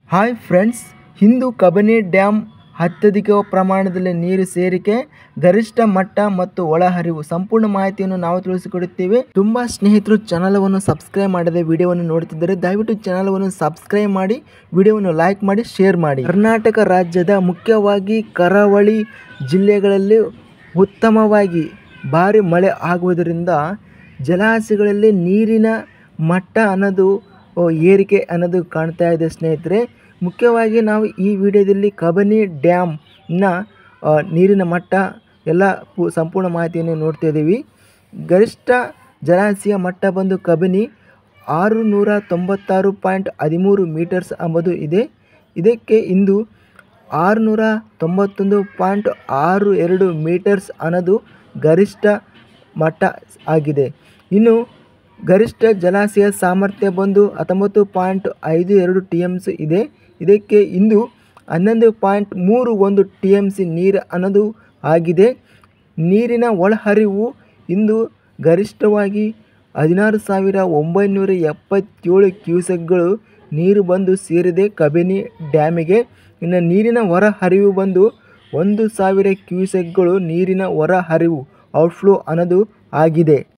hi friends ಇಂದು Kabini dam ಅತ್ಯಧಿಕ ಪ್ರಮಾಣದಲ್ಲಿ ನೀರು ಸೇರಿಕೆ ಗರಿಷ್ಠ ಮಟ್ಟ ಮತ್ತು ಒಳಹರಿವು ಸಂಪೂರ್ಣ ಮಾಹಿತಿಯನ್ನು ನಾವು ತಿಳಿಸಿಕೊಡುತ್ತೇವೆ ತುಂಬಾ ಸ್ನೇಹಿತರು ಚಾನಲವನ್ನು ಸಬ್ಸ್ಕ್ರೈಬ್ ಮಾಡದೆ ವಿಡಿಯೋವನ್ನು ನೋಡುತ್ತಿದ್ದರೆ ದಯವಿಟ್ಟು ಚಾನಲವನ್ನು ಸಬ್ಸ್ಕ್ರೈಬ್ ಮಾಡಿ ವಿಡಿಯೋವನ್ನು ಲೈಕ್ ಮಾಡಿ ಶೇರ್ ಮಾಡಿ ಕರ್ನಾಟಕ ರಾಜ್ಯದ ಮುಖ್ಯವಾಗಿ ಕರಾವಳಿ ಜಿಲ್ಲೆಗಳಲ್ಲಿ ಉತ್ತಮವಾಗಿ ಭಾರಿ ಮಳೆ ಆಗುವುದರಿಂದ ಜಲಾಶಯಗಳಲ್ಲಿ ನೀರಿನ ಮಟ್ಟ ಅನ್ನೋದು ಓ, ಏರಿಕೆ ಅನ್ನೋದು ಕಾಣ್ತಾ ಇದೆ ಸ್ನೇಹಿತರೆ ಮುಖ್ಯವಾಗಿ ನಾವು ಈ ವಿಡಿಯೋದಲ್ಲಿ ಕಬಿನಿ ಡ್ಯಾಮ್ನ ಆ, ನೀರಿನ ಮಟ್ಟ ಎಲ್ಲ ಪು- ಸಂಪೂರ್ಣ ಮಾಹಿತಿಯನ್ನು ನೋಡ್ತಾ ಇದ್ದೀವಿ ಗರಿಷ್ಠ ಜಲಾಶಯ ಮಟ್ಟ ಬಂದು ಕಬಿನಿ ಆರು ನೂರ ತೊಂಬತ್ತಾರು ಪಾಯಿಂಟ್ ಹದಿಮೂರು ಮೀಟರ್ಸ್ ಎಂಬುದು ಇದೆ ಇದಕ್ಕೆ ಇಂದು ಆರುನೂರ ತೊಂಬತ್ತೊಂದು ಪಾಯಿಂಟ್ ಆರು ಎರಡು ಮೀಟರ್ಸ್ ಅನ್ನೋದು ಗರಿಷ್ಠ ಮಟ್ಟ ಆಗಿದೆ ಇನ್ನು ಗರಿಷ್ಠ ಜಲಾಶಯ ಸಾಮರ್ಥ್ಯ ಬಂದು ಹತ್ತೊಂಬತ್ತು ಪಾಯಿಂಟ್ ಐದು ಎರಡು ಟಿ ಎಮ್ ಸಿ ಇದೆ ಇದಕ್ಕೆ ಇಂದು ಹನ್ನೊಂದು ಪಾಯಿಂಟ್ ಮೂರು ಒಂದು ಟಿ ಎಮ್ ಸಿ ನೀರು ಅನ್ನೋದು ಆಗಿದೆ ನೀರಿನ ಒಳಹರಿವು ಇಂದು ಗರಿಷ್ಠವಾಗಿ ಹದಿನಾರು ಸಾವಿರ ಒಂಬೈನೂರ ಎಪ್ಪತ್ತೇಳು ಕ್ಯೂಸೆಕ್ಗಳು ನೀರು ಬಂದು ಸೇರಿದೆ ಕಬಿನಿ ಡ್ಯಾಮಿಗೆ ಇನ್ನು ನೀರಿನ ಹೊರ ಹರಿವು ಬಂದು ಒಂದು ಸಾವಿರ ಕ್ಯೂಸೆಕ್ಗಳು ನೀರಿನ ಹೊರ ಹರಿವು ಔಟ್ಫ್ಲೋ ಅನ್ನೋದು ಆಗಿದೆ